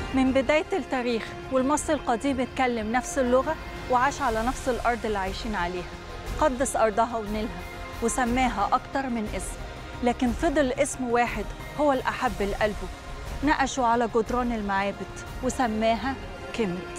من بداية التاريخ والمصري القديم اتكلم نفس اللغة وعاش على نفس الأرض اللي عايشين عليها قدس أرضها ونيلها وسماها أكتر من اسم لكن فضل اسم واحد هو الأحب لقلبه نقشوا على جدران المعابد وسماها كيمت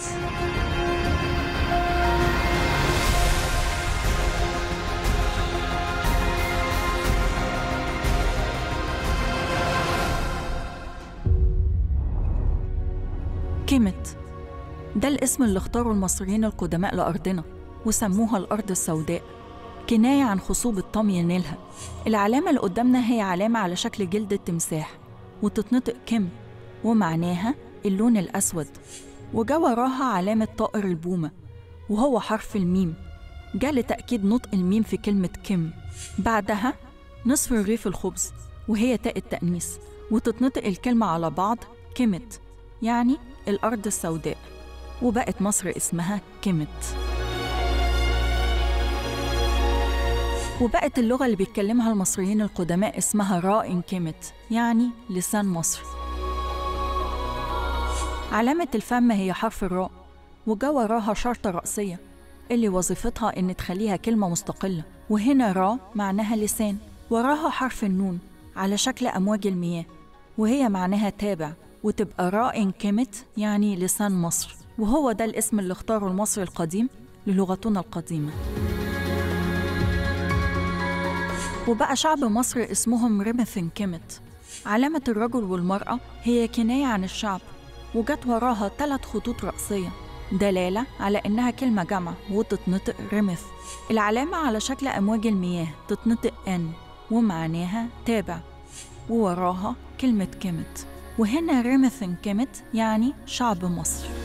كيمت ده الاسم اللي اختاره المصريين القدماء لأرضنا وسموها الأرض السوداء كناية عن خصوبة طمي نيلها العلامة اللي قدامنا هي علامة على شكل جلد التمساح وتتنطق كم ومعناها اللون الأسود وجا وراها علامة طائر البومة وهو حرف الميم جا لتأكيد نطق الميم في كلمة كم بعدها نصف رغيف الخبز وهي تاء التأنيث وتتنطق الكلمة على بعض كمت يعني الأرض السوداء وبقت مصر اسمها كيمت وبقت اللغة اللي بيتكلمها المصريين القدماء اسمها راء كيمت يعني لسان مصر علامة الفم هي حرف الراء وجا وراها شرطة رأسية اللي وظيفتها إن تخليها كلمة مستقلة وهنا را معناها لسان وراها حرف النون على شكل أمواج المياه وهي معناها تابع وتبقى راء كمت يعني لسان مصر وهو ده الاسم اللي اختاره المصري القديم للغتنا القديمة وبقى شعب مصر اسمهم رمثن كمت علامة الرجل والمرأة هي كناية عن الشعب وجت وراها ثلاث خطوط رأسية دلالة على إنها كلمة جمع وتتنطق رمث العلامة على شكل أمواج المياه تتنطق أن ومعناها تابع ووراها كلمة كمت وهنا رمثن كمت يعني شعب مصر